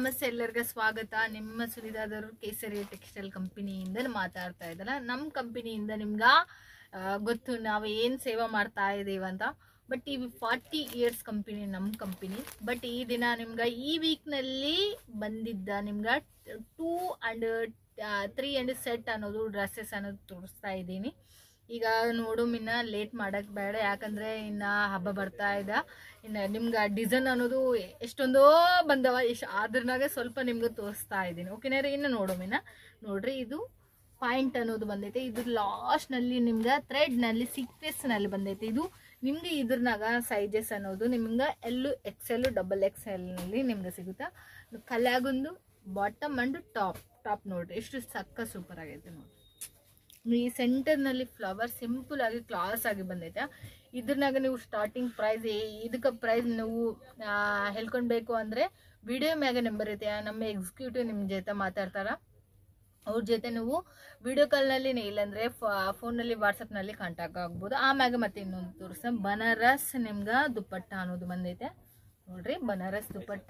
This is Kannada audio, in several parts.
ನಮಸ್ತೆ ಎಲ್ಲರಿಗೂ ಸ್ವಾಗತ ನಿಮ್ಮ ಸುರಿದಾದರು ಕೇಸರಿ ಟೆಕ್ಸ್ಟೈಲ್ ಕಂಪನಿಯಿಂದ ಮಾತಾಡ್ತಾ ಇದ್ದಲ್ಲ ನಮ್ಮ ಕಂಪನಿಯಿಂದ ನಿಮ್ಗ ಆ, ಗೊತ್ತು ನಾವು ಏನು ಸೇವೆ ಮಾಡ್ತಾ ಇದ್ದೀವಿ ಅಂತ ಬಟ್ ಈ ಫಾರ್ಟಿ ಇಯರ್ಸ್ ಕಂಪನಿ ನಮ್ಮ ಕಂಪನಿ ಬಟ್ ಈ ದಿನ ನಿಮ್ಗೆ ಈ ವೀಕ್ನಲ್ಲಿ ಬಂದಿದ್ದ ನಿಮ್ಗೆ two and three and set ಅನ್ನೋದು ಡ್ರೆಸ್ಸಸ್ ಅನ್ನೋದು ತೋರಿಸ್ತಾ ಇದ್ದೀನಿ ಈಗ ನೋಡು ಇನ್ನ ಲೇಟ್ ಮಾಡಕ್ ಬೇಡ ಯಾಕಂದ್ರೆ ಇನ್ನ ಹಬ್ಬ ಬರ್ತಾ ಇದೆ ಇನ್ನ ನಿಮ್ಗೆ ಡಿಸೈನ್ ಅನ್ನೋದು ಎಷ್ಟೊಂದೋ ಬಂದವ ಇಷ್ಟ ಅದ್ರನಾಗ ಸ್ವಲ್ಪ ನಿಮ್ಗೆ ತೋರಿಸ್ತಾ ಇದ್ದೀನಿ ಓಕೆನಾ ರೀ ಇನ್ನು ನೋಡು ಇನ್ನ ನೋಡ್ರಿ ಇದು ಪಾಯಿಂಟ್ ಅನ್ನೋದು ಬಂದೈತೆ ಇದು ಲಾಸ್ಟ್ ನಲ್ಲಿ ನಿಮ್ಗೆ ಥ್ರೆಡ್ ನಲ್ಲಿ ಸೀಕ್ವೆನ್ಸ್ ನಲ್ಲಿ ಬಂದೈತೆ ಇದು ನಿಮ್ಗೆ ಇದ್ರನಾಗ ಸೈಜಸ್ ಅನ್ನೋದು ನಿಮ್ಗೆ ಎಲ್ಲು ಎಕ್ಸೆಲ್ ಡಬಲ್ ಎಕ್ಸೆಲ್ ನಲ್ಲಿ ನಿಮ್ಗೆ ಸಿಗುತ್ತಾ ಕಲ್ಯಾಗೊಂದು ಬಾಟಮ್ ಅಂಡ್ ಟಾಪ್ ಟಾಪ್ ನೋಡ್ರಿ ಎಷ್ಟು ಸಕ್ಕ ಸೂಪರ್ ಆಗೈತೆ ನೋಡ್ರಿ ಈ ಸೆಂಟರ್ನಲ್ಲಿ ಫ್ಲವರ್ ಸಿಂಪಲ್ ಆಗಿ ಕ್ಲಾಸ್ ಆಗಿ ಬಂದೈತೆ ಇದ್ರನಾಗ ನೀವು ಸ್ಟಾರ್ಟಿಂಗ್ ಪ್ರೈಸ್ ಇದಕ್ಕೆ ಪ್ರೈಸ್ ನೀವು ಆ, ಹೇಳ್ಕೊಳ್ಬೇಕು ಅಂದರೆ ವಿಡಿಯೋ ಮ್ಯಾಗ ನಂಬರ್ ಐತೆ ನಮ್ಮ ಎಕ್ಸಿಕ್ಯೂಟಿವ್ ನಿಮ್ಮ ಜೊತೆ ಮಾತಾಡ್ತಾರ ಅವ್ರ ಜೊತೆ ನೀವು ವಿಡಿಯೋ ಕಾಲ್ನಲ್ಲಿ ಇಲ್ಲಾಂದ್ರೆ ಫೋನಲ್ಲಿ ವಾಟ್ಸಪ್ನಲ್ಲಿ ಕಾಂಟ್ಯಾಕ್ಟ್ ಆಗ್ಬೋದು ಆಮ್ಯಾಗ ಮತ್ತೆ ಇನ್ನೊಂದು ತೋರಿಸ ಬನಾರಸ್ ನಿಮ್ಗೆ ದುಪ್ಪಟ್ಟ ಅನ್ನೋದು ಬಂದೈತೆ ನೋಡ್ರಿ ಬನಾರಸ್ ದುಪ್ಪಟ್ಟ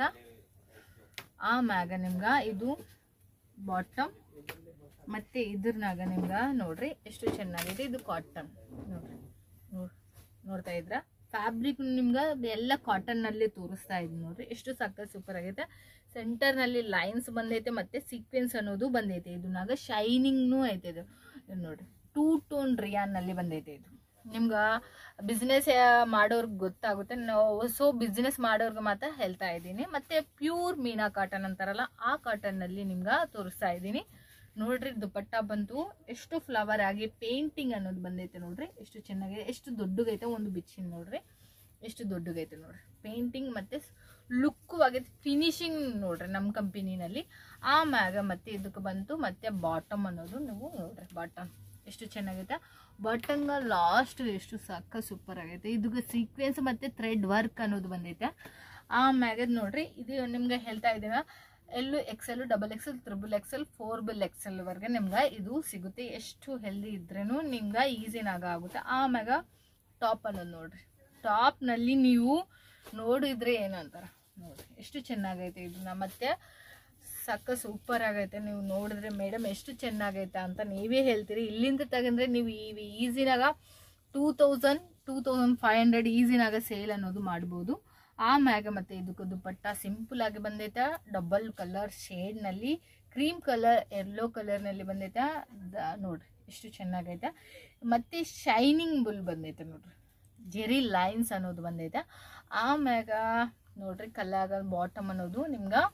ಆಮ್ಯಾಗ ನಿಮ್ಗೆ ಇದು ಬಾಟಮ್ ಮತ್ತೆ ಇದ್ರನಾಗ ನಿಮ್ಗೆ ನೋಡ್ರಿ ಎಷ್ಟು ಚೆನ್ನಾಗಿದೆ ಇದು ಕಾಟನ್ ನೋಡ್ರಿ ನೋಡ್ ನೋಡ್ತಾ ಇದ್ರ ಫ್ಯಾಬ್ರಿಕ್ ನಿಮ್ಗೆ ಎಲ್ಲ ಕಾಟನ್ ನಲ್ಲಿ ತೋರಿಸ್ತಾ ಇದ್ ನೋಡ್ರಿ ಎಷ್ಟು ಸಕ್ಕ ಸೂಪರ್ ಆಗೈತೆ ಸೆಂಟರ್ ನಲ್ಲಿ ಲೈನ್ಸ್ ಬಂದೈತೆ ಮತ್ತೆ ಸೀಕ್ವೆನ್ಸ್ ಅನ್ನೋದು ಬಂದೈತೆ ಇದನ್ನಾಗ ಶೈನಿಂಗ್ನು ಐತೆ ಇದು ಇದ್ ನೋಡ್ರಿ ಟೂ ಟೋನ್ ರಿಯಾನ್ ನಲ್ಲಿ ಬಂದೈತೆ ಇದು ನಿಮ್ಗ ಬಿಸ್ನೆಸ್ ಮಾಡೋರ್ಗೆ ಗೊತ್ತಾಗುತ್ತೆ ನಾವು ಸೊ ಬಿಸ್ನೆಸ್ ಮಾಡೋರ್ಗೆ ಮಾತ್ರ ಹೇಳ್ತಾ ಇದ್ದೀನಿ ಮತ್ತೆ ಪ್ಯೂರ್ ಮೀನಾ ಕಾಟನ್ ಅಂತಾರಲ್ಲ ಆ ಕಾಟನ್ ನಲ್ಲಿ ನಿಮ್ಗೆ ತೋರಿಸ್ತಾ ಇದ್ದೀನಿ ನೋಡ್ರಿ ದುಪಟ್ಟ ಬಂತು ಎಷ್ಟು ಫ್ಲವರ್ ಆಗಿ ಪೇಂಟಿಂಗ್ ಅನ್ನೋದು ಬಂದೈತೆ ನೋಡ್ರಿ ಎಷ್ಟು ಚೆನ್ನಾಗಿದೆ ಎಷ್ಟು ದೊಡ್ಡಗೈತೆ ಒಂದು ಬಿಚ್ಚಿನ ನೋಡ್ರಿ ಎಷ್ಟು ದೊಡ್ಡಗೈತೆ ನೋಡ್ರಿ ಪೇಂಟಿಂಗ್ ಮತ್ತೆ ಲುಕ್ ಆಗೈತೆ ಫಿನಿಶಿಂಗ್ ನೋಡ್ರಿ ನಮ್ಮ ಕಂಪನಿನಲ್ಲಿ ಆಮ್ಯಾಗ ಮತ್ತೆ ಇದಕ್ಕೆ ಬಂತು ಮತ್ತೆ ಬಾಟಮ್ ಅನ್ನೋದು ನೀವು ನೋಡ್ರಿ ಬಾಟಮ್ ಎಷ್ಟು ಚೆನ್ನಾಗೈತೆ ಬಾಟಮ್ ಲಾಸ್ಟ್ ಎಷ್ಟು ಸಕ್ಕ ಸೂಪರ್ ಆಗೈತೆ ಇದಕ್ಕೆ ಸೀಕ್ವೆನ್ಸ್ ಮತ್ತೆ ಥ್ರೆಡ್ ವರ್ಕ್ ಅನ್ನೋದು ಬಂದೈತೆ ಆಮ್ಯಾಗ ನೋಡ್ರಿ ಇದು ನಿಮ್ಗೆ ಹೇಳ್ತಾ ಇದ್ದೀನ ಎಲ್ಲು XL double XL triple XL four ಬಿಲ್ ಎಕ್ಸೆಲ್ ವರೆಗೆ ನಿಮ್ಗೆ ಇದು ಸಿಗುತ್ತೆ ಎಷ್ಟು ಹೆಲ್ದಿ ಇದ್ರೇನು ನಿಮ್ಗೆ ಈಸಿನಾಗ ಆಗುತ್ತೆ ಆಮ್ಯಾಗ ಟಾಪ್ ಅನ್ನೋದು ನೋಡ್ರಿ ಟಾಪ್ನಲ್ಲಿ ನೀವು ನೋಡಿದ್ರೆ ಏನಂತಾರ ನೋಡ್ರಿ ಎಷ್ಟು ಚೆನ್ನಾಗೈತೆ ಇದನ್ನ ಮತ್ತೆ ಸಕ್ಕ ಸೂಪರ್ ಆಗೈತೆ ನೀವು ನೋಡಿದ್ರೆ ಮೇಡಮ್ ಎಷ್ಟು ಚೆನ್ನಾಗೈತೆ ಅಂತ ನೀವೇ ಹೇಳ್ತೀರಿ ಇಲ್ಲಿಂದ ತಗಂದ್ರೆ ನೀವು ಈ ಈಸಿನಾಗ two thousand two thousand five hundred ಈಸಿನಾಗ ಸೇಲ್ ಅನ್ನೋದು ಮಾಡ್ಬೋದು ಆಮ್ಯಾಗ ಮತ್ತೆ ಇದಕ್ಕೆ ದುಪಟ್ಟ ಸಿಂಪಲ್ ಆಗಿ ಬಂದೈತೆ ಡಬಲ್ ಕಲರ್ ಶೇಡ್ನಲ್ಲಿ ಕ್ರೀಮ್ ಕಲರ್ ಯೆಲ್ಲೋ ಕಲರ್ನಲ್ಲಿ ಬಂದೈತೆ ದ- ನೋಡ್ರಿ ಎಷ್ಟು ಚೆನ್ನಾಗೈತೆ ಮತ್ತೆ ಶೈನಿಂಗ್ ಬುಲ್ ಬಂದೈತೆ ನೋಡ್ರಿ ಜೆರಿ ಲೈನ್ಸ್ ಅನ್ನೋದು ಬಂದೈತೆ ಆಮ್ಯಾಗ ನೋಡ್ರಿ ಕಲ್ಲಾಗ ಬಾಟಮ್ ಅನ್ನೋದು ನಿಮ್ಗೆ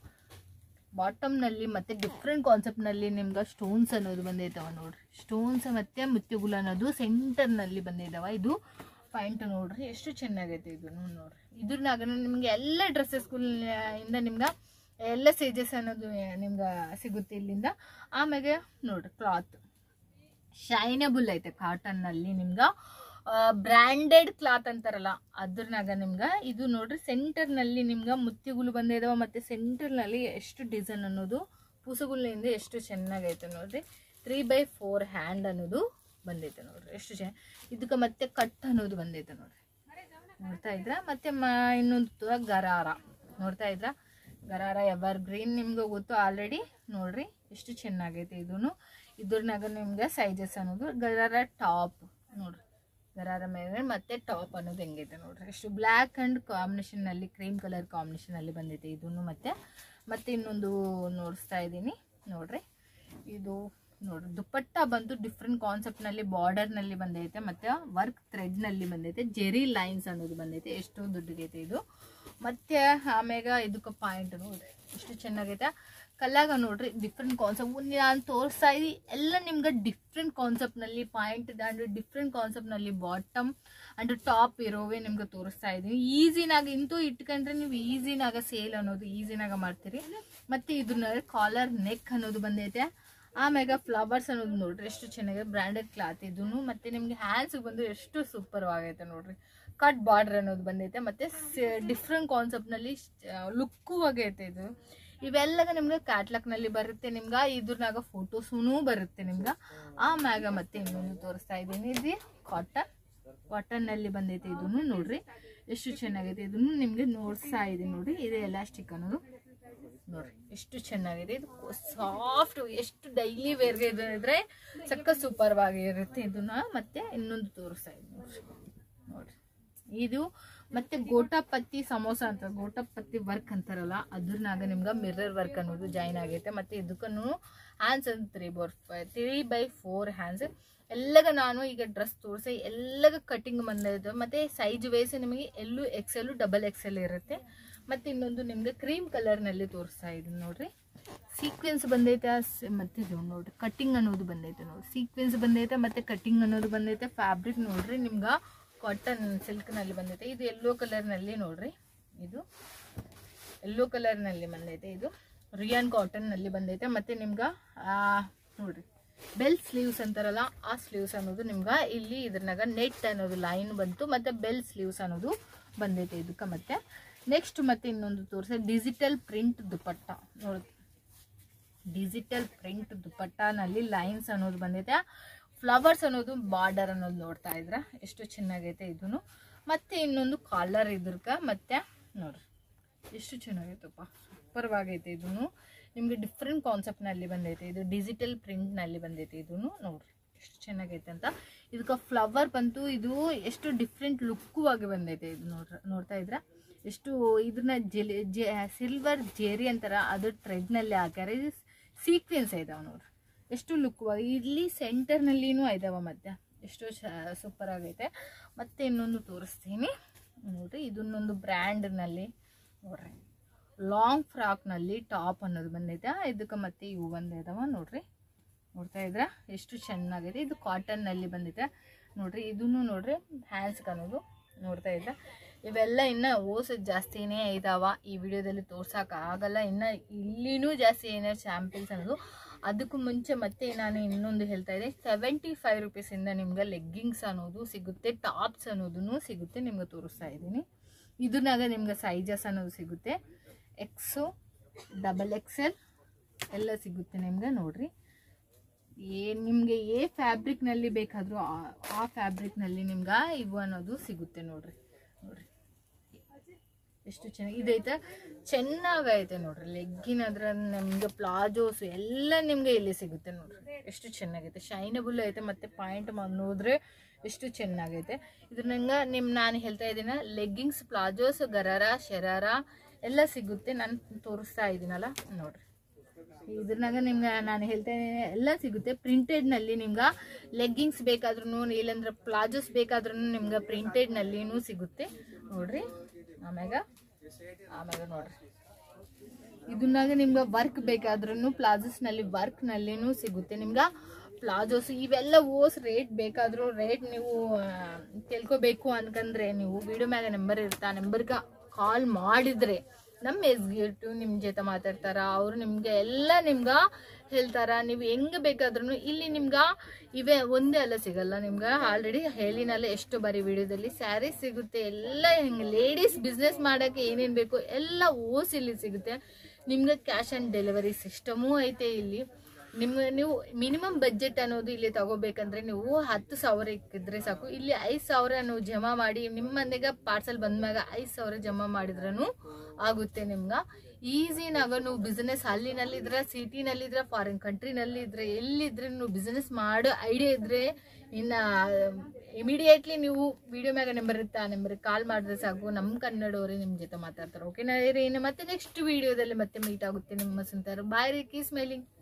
ಬಾಟಮ್ನಲ್ಲಿ ಮತ್ತೆ ಡಿಫ್ರೆಂಟ್ ಕಾನ್ಸೆಪ್ಟ್ನಲ್ಲಿ ನಿಮ್ಗೆ ಸ್ಟೋನ್ಸ್ ಅನ್ನೋದು ಬಂದೈತವ ನೋಡ್ರಿ ಸ್ಟೋನ್ಸ್ ಮತ್ತೆ ಮುತ್ಯಗುಲ ಅನ್ನೋದು ಸೆಂಟರ್ನಲ್ಲಿ ಬಂದಿದ್ದಾವ ಇದು ಪಾಯಿಂಟ್ ನೋಡ್ರಿ ಎಷ್ಟು ಚೆನ್ನಾಗೈತೆ ಇದು ನೋಡ್ರಿ ಇದ್ರನಾಗ ನಿಮ್ಗೆ ಎಲ್ಲ ಡ್ರೆಸ್ಸಸ್ಗಳ ಇಂದ ನಿಮ್ಗೆ ಎಲ್ಲ ಸೇಜಸ್ ಅನ್ನೋದು ನಿಮ್ಗೆ ಸಿಗುತ್ತೆ ಇಲ್ಲಿಂದ ಆಮ್ಯಾಗೆ ನೋಡ್ರಿ ಕ್ಲಾತ್ ಶೈನಬಲ್ ಐತೆ ಕಾಟನ್ನಲ್ಲಿ ನಿಮ್ಗೆ ಬ್ರ್ಯಾಂಡೆಡ್ ಕ್ಲಾತ್ ಅಂತಾರಲ್ಲ ಅದ್ರನಾಗ ನಿಮ್ಗೆ ಇದು ನೋಡ್ರಿ ಸೆಂಟರ್ನಲ್ಲಿ ನಿಮ್ಗೆ ಮುತ್ತಿಗುಲು ಬಂದಿದಾವ ಮತ್ತೆ ಸೆಂಟರ್ನಲ್ಲಿ ಎಷ್ಟು ಡಿಸೈನ್ ಅನ್ನೋದು ಪೂಸಗುಲಿಂದ ಎಷ್ಟು ಚೆನ್ನಾಗೈತೆ ನೋಡ್ರಿ ತ್ರೀ ಬೈ ಫೋರ್ ಹ್ಯಾಂಡ್ ಅನ್ನೋದು ಬಂದೈತೆ ನೋಡ್ರಿ ಎಷ್ಟು ಚೆನ್ನ ಇದಕ್ಕೆ ಮತ್ತೆ ಕಟ್ ಅನ್ನೋದು ಬಂದೈತೆ ನೋಡ್ರಿ ನೋಡ್ತಾ ಇದ್ರ ಮತ್ತೆ ಮ ಇನ್ನೊಂದು ಗರಾರ ನೋಡ್ತಾ ಇದ್ರ ಗರಾರ ಎವರ್ ಗ್ರೀನ್ ನಿಮ್ಗೆ ಗೊತ್ತು ಆಲ್ರೆಡಿ ನೋಡ್ರಿ ಎಷ್ಟು ಚೆನ್ನಾಗೈತೆ ಇದೂನು ಇದ್ರನಾಗ ನಿಮ್ಗೆ ಸೈಜಸ್ ಅನ್ನೋದು ಗರಾರ ಟಾಪ್ ನೋಡ್ರಿ ಗರಾರ ಮೇಲೆ ಮತ್ತೆ ಟಾಪ್ ಅನ್ನೋದು ಹೆಂಗೈತೆ ನೋಡ್ರಿ ಎಷ್ಟು ಬ್ಲ್ಯಾಕ್ ಆ್ಯಂಡ್ ಕಾಂಬಿನೇಷನ್ನಲ್ಲಿ ಕ್ರೀಮ್ ಕಲರ್ ಕಾಂಬಿನೇಷನಲ್ಲಿ ಬಂದೈತೆ ಇದನ್ನು ಮತ್ತೆ ಮತ್ತೆ ಇನ್ನೊಂದು ನೋಡಿಸ್ತಾ ಇದ್ದೀನಿ ನೋಡ್ರಿ ಇದು ನೋಡ್ರಿ ದುಪ್ಪಟ್ಟ ಬಂದು ಡಿಫ್ರೆಂಟ್ ಕಾನ್ಸೆಪ್ಟ್ನಲ್ಲಿ ಬಾರ್ಡರ್ನಲ್ಲಿ ಬಂದೈತೆ ಮತ್ತೆ ವರ್ಕ್ ಥ್ರೆಡ್ನಲ್ಲಿ ಬಂದೈತೆ ಜೆರಿ ಲೈನ್ಸ್ ಅನ್ನೋದು ಬಂದೈತೆ ಎಷ್ಟು ದೊಡ್ಡಗೈತೆ ಇದು ಮತ್ತೆ ಆಮ್ಯಾಗ ಇದಕ್ಕೆ ಪಾಯಿಂಟ್ ನೋಡ್ರಿ ಎಷ್ಟು ಚೆನ್ನಾಗೈತೆ ಕಲ್ಲಾಗ ನೋಡ್ರಿ ಡಿಫ್ರೆಂಟ್ ಕಾನ್ಸೆಪ್ಟ್ ನಾನು ತೋರಿಸ್ತಾ ಇದ್ದೀನಿ ಎಲ್ಲ ನಿಮ್ಗೆ ಡಿಫ್ರೆಂಟ್ ಕಾನ್ಸೆಪ್ಟ್ನಲ್ಲಿ ಪಾಯಿಂಟ್ ಆ್ಯಂಡ್ ಡಿಫ್ರೆಂಟ್ ಕಾನ್ಸೆಪ್ಟ್ನಲ್ಲಿ ಬಾಟಮ್ ಆ್ಯಂಡ್ ಟಾಪ್ ಇರೋವೇ ನಿಮ್ಗೆ ತೋರಿಸ್ತಾ ಇದ್ದೀನಿ ಈಸಿನಾಗ ಇಂತೂ ಇಟ್ಕೊಂಡ್ರೆ ನೀವು ಈಸಿನಾಗ ಸೇಲ್ ಅನ್ನೋದು ಈಸಿನಾಗ ಮಾಡ್ತೀರಿ ಮತ್ತೆ ಇದನ್ನ ಕಾಲರ್ ನೆಕ್ ಅನ್ನೋದು ಬಂದೈತೆ ಆಮ್ಯಾಗ ಫ್ಲವರ್ಸ್ ಅನ್ನೋದು ನೋಡ್ರಿ ಎಷ್ಟು ಚೆನ್ನಾಗಿದೆ ಬ್ರ್ಯಾಂಡೆಡ್ ಕ್ಲಾತ್ ಇದನ್ನು ಮತ್ತೆ ನಿಮ್ಗೆ ಹ್ಯಾಂಡ್ಸ್ಗೆ ಬಂದು ಎಷ್ಟು ಸೂಪರ್ ಆಗೈತೆ ನೋಡ್ರಿ ಕಟ್ ಬಾರ್ಡರ್ ಅನ್ನೋದು ಬಂದೈತೆ ಮತ್ತೆ ಡಿಫ್ರೆಂಟ್ ಕಾನ್ಸೆಪ್ಟ್ನಲ್ಲಿ ಲುಕ್ಕು ಆಗೈತೆ ಇದು ಇವೆಲ್ಲಗ ನಿಮ್ಗೆ ಕ್ಯಾಟ್ಲಾಕ್ನಲ್ಲಿ ಬರುತ್ತೆ ನಿಮ್ಗೆ ಇದ್ರನಾಗ ಫೋಟೋಸೂ ಬರುತ್ತೆ ನಿಮ್ಗೆ ಆಮ್ಯಾಗ ಮತ್ತೆ ಇನ್ನೊಂದು ತೋರಿಸ್ತಾ ಇದ್ದೀನಿ ಇದು ಕಾಟನ್ ಕಾಟನ್ನಲ್ಲಿ ಬಂದೈತೆ ಇದನ್ನು ನೋಡ್ರಿ ಎಷ್ಟು ಚೆನ್ನಾಗೈತೆ ಇದನ್ನು ನಿಮ್ಗೆ ನೋಡ್ಸ್ತಾ ಇದೆ ನೋಡ್ರಿ ಇದು ಎಲಾಸ್ಟಿಕ್ ಅನ್ನೋದು ನೋಡ್ರಿ ಎಷ್ಟು ಚೆನ್ನಾಗಿದೆ ಇದು ಸಾಫ್ಟ್ ಎಷ್ಟು ಡೈಲಿ ವೇರ್ಗೆ ಇದು ಇದ್ರೆ ಸಕ್ಕ ಸೂಪರ್ ಆಗಿರುತ್ತೆ ಇದನ್ನ ಮತ್ತೆ ಇನ್ನೊಂದು ತೋರಿಸ್ತಾ ಇದ್ದೀನಿ ನೋಡ್ರಿ ನೋಡ್ರಿ ಇದು ಮತ್ತೆ ಗೋಟಾಪತ್ತಿ ಸಮೋಸ ಅಂತ ಗೋಟಾಪತ್ತಿ ವರ್ಕ್ ಅಂತಾರಲ್ಲ ಅದ್ರನಾಗ ನಿಮ್ಗೆ ಮಿರ್ರರ್ ವರ್ಕ್ ಅನ್ನೋದು ಜಾಯಿನ್ ಆಗೈತೆ ಮತ್ತೆ ಇದಕ್ಕೂ ಹ್ಯಾಂಡ್ಸ್ ಅಂತ ತ್ರೀ ಬೋರ್ ತ್ರೀ ಬೈ ಫೋರ್ ಹ್ಯಾಂಡ್ಸ್ ಎಲ್ಲಗ ನಾನು ಈಗ ಡ್ರೆಸ್ ತೋರಿಸಿ ಎಲ್ಲಗ ಕಟಿಂಗ್ ಬಂದಿದೆ ಮತ್ತೆ ಸೈಜ್ ವೈಸ್ ನಿಮಗೆ ಎಲ್ಲೂ ಎಕ್ಸೆಲ್ ಡಬಲ್ ಎಕ್ಸೆಲ್ ಇರುತ್ತೆ ಮತ್ತೆ ಇನ್ನೊಂದು ನಿಮ್ಗೆ ಕ್ರೀಮ್ ಕಲರ್ನಲ್ಲಿ ತೋರಿಸ್ತಾ ಇದ್ದೀನಿ ನೋಡ್ರಿ ಸೀಕ್ವೆನ್ಸ್ ಬಂದೈತೆ ಸ್- ಮತ್ತೆ ಇದು ನೋಡ್ರಿ ಕಟಿಂಗ್ ಅನ್ನೋದು ಬಂದೈತೆ ನೋಡ್ರಿ ಸೀಕ್ವೆನ್ಸ್ ಬಂದೈತೆ ಮತ್ತೆ ಕಟಿಂಗ್ ಅನ್ನೋದು ಬಂದೈತೆ ಫ್ಯಾಬ್ರಿಕ್ ನೋಡ್ರಿ ನಿಮ್ಗೆ ಕಾಟನ್ ಸಿಲ್ಕ್ನಲ್ಲಿ ಬಂದೈತೆ ಇದು ಎಲ್ಲೋ ಕಲರ್ನಲ್ಲಿ ನೋಡ್ರಿ ಇದು ಎಲ್ಲೋ ಕಲರ್ನಲ್ಲಿ ಬಂದೈತೆ ಇದು ರಿಯಾನ್ ಕಾಟನ್ನಲ್ಲಿ ಬಂದೈತೆ ಮತ್ತೆ ನಿಮ್ಗೆ ನೋಡ್ರಿ ಬೆಲ್ ಸ್ಲೀವ್ಸ್ ಅಂತಾರಲ್ಲ ಆ ಸ್ಲೀವ್ಸ್ ಅನ್ನೋದು ನಿಮ್ಗೆ ಇಲ್ಲಿ ಇದ್ರನಾಗ ನೆಟ್ ಅನ್ನೋದು ಲೈನ್ ಬಂತು ಮತ್ತೆ ಬೆಲ್ ಸ್ಲೀವ್ಸ್ ಅನ್ನೋದು ಬಂದೈತೆ ಇದಕ್ಕೆ ಮತ್ತೆ ನೆಕ್ಸ್ಟ್ ಮತ್ತೆ ಇನ್ನೊಂದು ತೋರಿಸ ಡಿಜಿಟಲ್ ಪ್ರಿಂಟ್ ದುಪಟ್ಟ ನೋಡಿ ಡಿಜಿಟಲ್ ಪ್ರಿಂಟ್ ದುಪಟ್ಟಾನಲ್ಲಿ ಲೈನ್ಸ್ ಅನ್ನೋದು ಬಂದೈತೆ ಫ್ಲವರ್ಸ್ ಅನ್ನೋದು ಬಾರ್ಡರ್ ಅನ್ನೋದು ನೋಡ್ತಾ ಇದ್ರ ಎಷ್ಟು ಚೆನ್ನಾಗೈತೆ ಇದನ್ನು ಮತ್ತೆ ಇನ್ನೊಂದು ಕಾಲರ್ ಇದ್ರಕ ಮತ್ತೆ ನೋಡ್ರಿ ಎಷ್ಟು ಚೆನ್ನಾಗೈತಪ್ಪ ಸೂಪರ್ವಾಗೈತೆ ಇದನ್ನು ನಿಮಗೆ ಡಿಫ್ರೆಂಟ್ ಕಾನ್ಸೆಪ್ಟ್ನಲ್ಲಿ ಬಂದೈತೆ ಇದು ಡಿಜಿಟಲ್ ಪ್ರಿಂಟ್ನಲ್ಲಿ ಬಂದೈತೆ ಇದನ್ನು ನೋಡ್ರಿ ಎಷ್ಟು ಚೆನ್ನಾಗೈತೆ ಅಂತ ಇದಕ್ಕೆ ಫ್ಲವರ್ ಬಂತು ಇದು ಎಷ್ಟು ಡಿಫ್ರೆಂಟ್ ಲುಕ್ಕು ಆಗಿ ಬಂದೈತೆ ಇದು ನೋಡ್ರ ನೋಡ್ತಾ ಇದ್ರ ಎಷ್ಟು ಇದನ್ನ ಜೆಲಿ ಜೆ ಸಿಲ್ವರ್ ಜೇರಿ ಅಂತಾರ ಅದು ಥ್ರೆಡ್ನಲ್ಲಿ ಹಾಕ್ಯಾರ ಇದು ಸೀಕ್ವೆನ್ಸ್ ಇದಾವೆ ನೋಡ್ರಿ ಎಷ್ಟು ಲುಕ್ ಇಲ್ಲಿ ಸೆಂಟರ್ನಲ್ಲಿನೂ ಇದಾವ ಮತ್ತೆ ಎಷ್ಟು ಸೂಪರ್ ಆಗೈತೆ ಮತ್ತೆ ಇನ್ನೊಂದು ತೋರಿಸ್ತೀನಿ ನೋಡ್ರಿ ಇದನ್ನೊಂದು ಬ್ರ್ಯಾಂಡ್ನಲ್ಲಿ ನೋಡ್ರಿ ಲಾಂಗ್ ಫ್ರಾಕ್ನಲ್ಲಿ ಟಾಪ್ ಅನ್ನೋದು ಬಂದೈತೆ ಇದಕ್ಕೆ ಮತ್ತೆ ಇವು ಬಂದಿದಾವ ನೋಡ್ರಿ ನೋಡ್ತಾ ಇದ್ರ ಎಷ್ಟು ಚೆನ್ನಾಗಿದೆ ಇದು ಕಾಟನ್ನಲ್ಲಿ ಬಂದಿದೆ ನೋಡ್ರಿ ಇದನ್ನು ನೋಡ್ರಿ ಹ್ಯಾಂಡ್ಸ್ಗೆ ಅನ್ನೋದು ನೋಡ್ತಾ ಇದ್ದ ಇವೆಲ್ಲ ಇನ್ನು ಓಸ್ ಜಾಸ್ತಿನೇ ಇದಾವ ಈ ವಿಡಿಯೋದಲ್ಲಿ ತೋರ್ಸಕ್ಕೆ ಆಗಲ್ಲ ಇನ್ನು ಇಲ್ಲಿನೂ ಜಾಸ್ತಿ ಏನೋ ಸ್ಯಾಂಪಲ್ಸ್ ಅನ್ನೋದು ಅದಕ್ಕೂ ಮುಂಚೆ ಮತ್ತೆ ನಾನು ಇನ್ನೊಂದು ಹೇಳ್ತಾ ಇದ್ದೆ ಸೆವೆಂಟಿ ಫೈವ್ ರುಪೀಸಿಂದ ನಿಮ್ಗೆ ಲೆಗ್ಗಿಂಗ್ಸ್ ಅನ್ನೋದು ಸಿಗುತ್ತೆ ಟಾಪ್ಸ್ ಅನ್ನೋದನ್ನು ಸಿಗುತ್ತೆ ನಿಮ್ಗೆ ತೋರಿಸ್ತಾ ಇದ್ದೀನಿ ಇದನ್ನಾಗ ನಿಮ್ಗೆ ಸೈಜಸ್ ಅನ್ನೋದು ಸಿಗುತ್ತೆ ಎಕ್ಸು ಡಬಲ್ ಎಕ್ಸೆಲ್ ಎಲ್ಲ ಸಿಗುತ್ತೆ ನಿಮ್ಗೆ ನೋಡ್ರಿ ಏ ನಿಮಗೆ ಏ ಫ್ಯಾಬ್ರಿಕ್ನಲ್ಲಿ ಬೇಕಾದರೂ ಆ ಫ್ಯಾಬ್ರಿಕ್ನಲ್ಲಿ ನಿಮ್ಗೆ ಇವು ಅನ್ನೋದು ಸಿಗುತ್ತೆ ನೋಡ್ರಿ ನೋಡ್ರಿ ಎಷ್ಟು ಚೆನ್ನಾಗಿ ಇದೈತೆ ಚೆನ್ನಾಗೈತೆ ನೋಡ್ರಿ ಲೆಗ್ಗಿನ ಅದ್ರ ನಿಮ್ಗೆ ಪ್ಲಾಜೋಸ್ ಎಲ್ಲ ನಿಮ್ಗೆ ಇಲ್ಲಿ ಸಿಗುತ್ತೆ ನೋಡ್ರಿ ಎಷ್ಟು ಚೆನ್ನಾಗೈತೆ ಶೈನಬಲ್ ಐತೆ ಮತ್ತೆ ಪಾಯಿಂಟ್ ನೋಡಿದ್ರೆ ಎಷ್ಟು ಚೆನ್ನಾಗೈತೆ ಇದ್ರ ನಂಗೆ ನಿಮ್ಮ ನಾನು ಹೇಳ್ತಾ ಇದ್ದೀನ ಲೆಗ್ಗಿಂಗ್ಸ್ ಪ್ಲಾಜೋಸ್ ಗರಾರ ಶರಾರ ಎಲ್ಲ ಸಿಗುತ್ತೆ ನಾನು ತೋರಿಸ್ತಾ ಇದ್ದೀನಲ್ಲ ನೋಡ್ರಿ ಇದ್ರನಾಗ ನಿಮ್ಗೆ ನಾನು ಹೇಳ್ತಾ ಇದ್ದೀನಿ ಎಲ್ಲ ಸಿಗುತ್ತೆ ಪ್ರಿಂಟೆಡ್ನಲ್ಲಿ ನಿಮ್ಗೆ ಲೆಗ್ಗಿಂಗ್ಸ್ ಬೇಕಾದ್ರೂ ಇಲ್ಲಾಂದ್ರೆ ಪ್ಲಾಜೋಸ್ ಬೇಕಾದ್ರೂ ನಿಮ್ಗೆ ಪ್ರಿಂಟೆಡ್ನಲ್ಲಿನೂ ಸಿಗುತ್ತೆ ನೋಡ್ರಿ ಆಮ್ಯಾಗ ಆಮ್ಯಾಗ ನೋಡ್ರಿ ಇದನ್ನಾಗ ನಿಮ್ಗೆ ವರ್ಕ್ ಬೇಕಾದ್ರೂ ಪ್ಲಾಜೋಸ್ನಲ್ಲಿ ವರ್ಕ್ನಲ್ಲಿನೂ ಸಿಗುತ್ತೆ ನಿಮ್ಗೆ ಪ್ಲಾಜೋಸ್ ಇವೆಲ್ಲ ಓಸ್ ರೇಟ್ ಬೇಕಾದರೂ ರೇಟ್ ನೀವು ಆ, ತಿಳ್ಕೊಬೇಕು ಅನ್ಕಂದ್ರೆ ನೀವು ವಿಡಿಯೋ ಮ್ಯಾಗ ನಂಬರ್ ಇರುತ್ತೆ ಆ ನಂಬರ್ಗೆ ಕಾಲ್ ಮಾಡಿದ್ರೆ ನಮ್ಮ ಎಕ್ಸಿಕ್ಯೂಟಿವ್ ನಿಮ್ಮ ಜೊತೆ ಮಾತಾಡ್ತಾರ ಅವ್ರು ನಿಮ್ಗೆ ಎಲ್ಲ ನಿಮ್ಗೆ ಹೇಳ್ತಾರ ನೀವು ಹೆಂಗೆ ಬೇಕಾದ್ರೂ ಇಲ್ಲಿ ನಿಮ್ಗೆ ಇವೇ ಒಂದೇ ಅಲ್ಲ ಸಿಗಲ್ಲ ನಿಮ್ಗೆ ಆಲ್ರೆಡಿ ಹೇಳಿನಲ್ಲ ಎಷ್ಟು ಬಾರಿ ವಿಡಿಯೋದಲ್ಲಿ ಸ್ಯಾರೀಸ್ ಸಿಗುತ್ತೆ ಎಲ್ಲ ಹಿಂಗೆ ಲೇಡೀಸ್ ಬಿಸ್ನೆಸ್ ಮಾಡೋಕ್ಕೆ ಏನೇನು ಬೇಕು ಎಲ್ಲ ಓಸ್ ಇಲ್ಲಿ ಸಿಗುತ್ತೆ ನಿಮ್ಗೆ ಕ್ಯಾಶ್ ಆನ್ ಡೆಲಿವರಿ ಸಿಸ್ಟಮೂ ಐತೆ ಇಲ್ಲಿ ನಿಮ್ಗೆ ನೀವು ಮಿನಿಮಮ್ ಬಜೆಟ್ ಅನ್ನೋದು ಇಲ್ಲಿ ತಗೋಬೇಕಂದ್ರೆ ನೀವು ಹತ್ತು ಸಾವಿರ ಇಕ್ಕಿದ್ರೆ ಸಾಕು ಇಲ್ಲಿ ಐದು ಸಾವಿರ ನೀವು ಜಮಾ ಮಾಡಿ ನಿಮ್ಮ ಮನೆಗೆ ಪಾರ್ಸಲ್ ಬಂದ್ಮ್ಯಾಗ ಐದು ಸಾವಿರ ಜಮಾ ಮಾಡಿದ್ರೂ ಆಗುತ್ತೆ ನಿಮ್ಗೆ ಈಸಿನಾಗ ನೀವು ಬಿಸ್ನೆಸ್ ಅಲ್ಲಿನಲ್ಲಿದ್ರೆ ಸಿಟಿನಲ್ಲಿದ್ರೆ ಫಾರಿನ್ ಕಂಟ್ರಿನಲ್ಲಿ ಇದ್ರೆ ಎಲ್ಲಿದ್ರೆ ನೀವು ಬಿಸ್ನೆಸ್ ಮಾಡೋ ಐಡಿಯಾ ಇದ್ರೆ ಇನ್ನ ಇಮಿಡಿಯೇಟ್ಲಿ ನೀವು ವಿಡಿಯೋ ಮ್ಯಾಗ ನಂಬರ್ ಇರುತ್ತೆ ಆ ನಂಬರ್ಗೆ ಕಾಲ್ ಮಾಡಿದ್ರೆ ಸಾಕು ನಮ್ಮ ಕನ್ನಡವರೇ ನಿಮ್ಮ ಜೊತೆ ಮಾತಾಡ್ತಾರೆ ಓಕೆನಾ ರೀ ಇನ್ನು ಮತ್ತೆ ನೆಕ್ಸ್ಟ್ ವಿಡಿಯೋದಲ್ಲಿ ಮತ್ತೆ ಮೀಟ್ ಆಗುತ್ತೆ ನಿಮ್ಮ ಸುಂತಾರ ಬಾಯ್ ರೀ ಕೀ ಸ್ಮೈಲಿಂಗ್